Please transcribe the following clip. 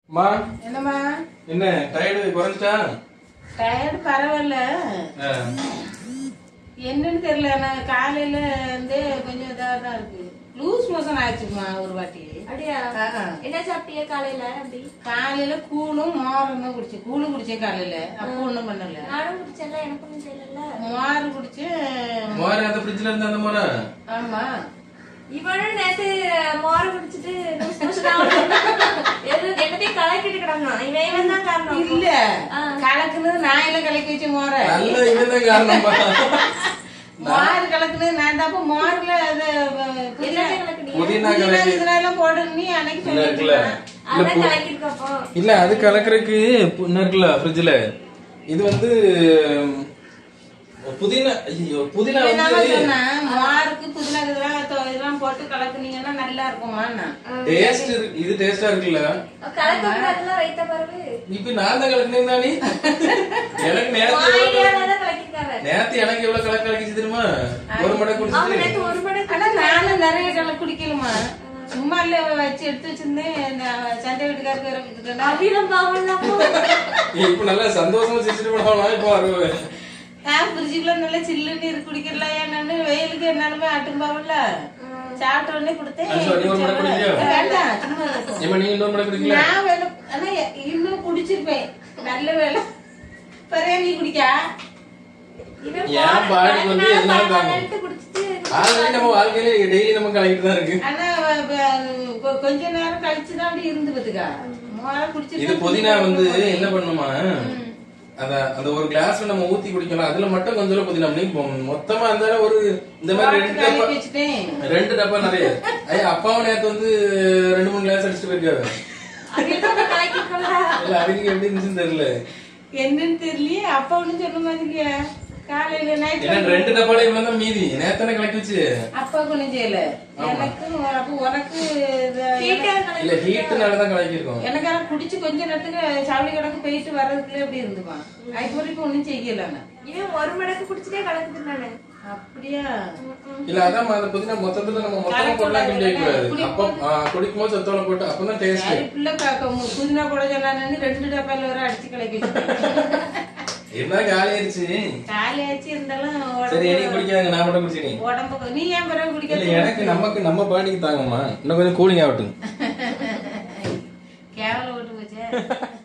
அம்மா என்னம்மா என்ன டயர்டு குறைஞ்சிட்டா டயர்டு பரவாயில்ல ஆ. என்னன்னு தெரியல நான் காலையில இருந்து கொஞ்சம் இதாக தான் இருக்கு லூஸ் மோஷன் ஆயிடுச்சுமா ஒரு வாட்டி அப்படியா ஆஹா. என்ன சாப்பிட்டீங்க காலையில அப்படி காலையில கூழும் மோரும் தான் குடிச்சேன் கூழு குடிச்சேன் காலையில அப்போ ஒண்ணும் பண்ணல நானும் குடிச்சேன்ல எனக்கு ஒண்ணும் தெரியல மோர் குடிச்சு மோர் அந்த ஃப்ரிட்ஜ்ல இருந்த அந்த மோரா ஆமா இவனும் நேத்து மோர குடிச்சிட்டு லூஸ் மோஷன் ஆகும் என்னத்தையும் கலக்கிட்டு கிடந்தான் இவன் இவன் தான் காரணம் இல்ல ஆ. கலக்குனது நான் இல்ல கலக்கி வச்ச மோர நல்ல இவன் தான் காரணம்ப்பா மோர் கலக்குனது நான் தான் மோர்ல அது புதினா என்னத்தை கலக்குனீங்க? புதினா புதினா கலக்கி இதெல்லாம் போடணும் நீ அன்னைக்கு இல்ல, இருக்குல்ல. சொல்லிட்டு அதான் கலக்கிட்டு அப்போ இல்ல அது கலக்கறதுக்கு பு- இன்னும் இருக்குல்ல ஃப்ரிட்ஜ்ல இது வந்து ம், புதினா ஐயோ புதினா என்னவா வந்து சொன்னா, மோருக்கு புதினா இதெல்லாம் தொ- இதெல்லாம் போட்டு கலக்குனீங்கன்னா நல்லா இருக்குமான்னா டேஸ்ட் இது டேஸ்டா இருக்குல்ல கலக்க கூடாதுலாம் வைத்த பிறகு இப்ப நான் தான் கலக்கினேன் தானே எனக்கு நேத்து எவ்வளவு வாயிலால தான் கலக்கிருக்காங்க நேத்து எனக்கு எவ்வளவு கலக்க கலக்கிச்சு தெரியுமா ஒரு மடை அவங்க குடிச்சிட்டு நேத்து ஒரு மணி ஆனா நானும் நிறைய கல குடிக்கலுமா சும்மா இல்ல வச்சு எடுத்து வச்சிருந்தேன் நான் சண்டை வீட்டுக்காரருக்கு வேற கொடுத்துட்டேன்னா அபிலம் பாவம்ல அப்போ இப்ப நல்லா சந்தோஷமா சிரிச்சிட்டு போனவனா இப்போ வருவேன் நான் ஃப்ரிட்ஜுக்குள்ள நல்லா சில்லுன்னு இருக்கு குடிக்கலாம் என்னன்னு வெயிலுக்கு என்னாலுமே ஆட்டும்பாவல்ல சாப்பிட்ட உடனே கொடுத்தேன் அது சரி, ஒரு மடை குடிக்கலையா? வேண்டாம் சும்மா இருக்கும். ஏமா நீங்க இன்னொரு மடை குடிக்கல நான் வேணும் ஆனா இன்னும் குடிச்சிருப்பேன் நல்ல வேலை பரையா நீ குடிக்கா இவன் ஏன் பாடிக்கு வந்து போன- எல்லாம் தாங்கும். பரவாயில்லன்ட்டு குடிச்சிட்டு ஆல்ரெடி நம்ம வாழ்க்கையில டெய்லி நம்ம கலக்கிட்டு தான் இருக்கு ஆனா வ- வ- கொ- கொஞ்ச நேரம் கழிச்சு தான் அப்படி இருந்து பாத்துக்கா மோர குடிச்சிட்டு இது புதினா வந்து என்ன பண்ணுமா அத அந்த ஒரு கிளாஸ்ல நம்ம ஊத்தி குடிக்கலாம் அதுல மட்டும் கொஞ்சம் புதினா பண்ணி போ- மொத்தமா அந்த ஒரு இந்த மாதிரி ரெண்டு கலக்கி டப்பா வச்சுட்டேன் ரெண்டு டப்பா நிறைய ஐயா அப்பாவும் நேத்து வந்து ரெண்டு மூணு கிளாஸ் அடிச்சுட்டு போயிருக்காரு அபிலம் கலக்கிருக்கா இல்ல அவங்க எப்படி இருந்துச்சுன்னு தெரியல என்னன்னு தெரியலையே அப்பா ஒண்ணும் சொல்ல மாதிரியா காலையில நைட் ஏன்னா ரெண்டு டப்பால இவ்வளவு தான் மீதி நேத்தானே கலக்கி வச்சு அப்பா ஒண்ணும் செய்யல எனக்கு அப்ப உனக்கு இது- ஹீட்டா இல்ல ஹீட்டுனால தான் கலக்கி இருக்கோம் எனக்கு ஆனா குடிச்சு கொஞ்ச நேரத்துக்கு சாவடி கணக்கு போயிட்டு வர்றதுக்குள்ள எப்படி இருந்துமா அதுக்கு வரைக்கும் ஒண்ணும் செய்யல நான். இவன் ஒரு மடக்கு குடிச்சிட்டே கலக்குது நானு அப்படியா இல்ல அதான் அந்த புதினா மொத்தத்துல நம்ம மொத்தமா போடலாம் கிண்டி வைக்கக்கூடாது அப்போ குடிக்கும் போது சத்தோல போட்டு அப்பதான் டேஸ்ட் சரி பிள்ளை காக்க மு- புதினா போட சொன்னான்னு ரெண்டு டப்பால வர அடிச்சு கலக்கி வச்சுட்டேன். இருந்தாலும் காலி ஆயிடுச்சு காலி ஆச்சு இருந்தாலும் சரி உடம்பு நீ குடிக்காங்க நான் மட்டும் குடிச்சிட்டேன் உடம்பு நீ ஏன் பிறகு இல்ல குடிக்க எனக்கு நமக்கு நம்ம பாடிக்கு தாங்கம்மா இன்னும் கொஞ்சம் கூலிங் ஆகட்டும் கேவலம் விட்டு போச்சே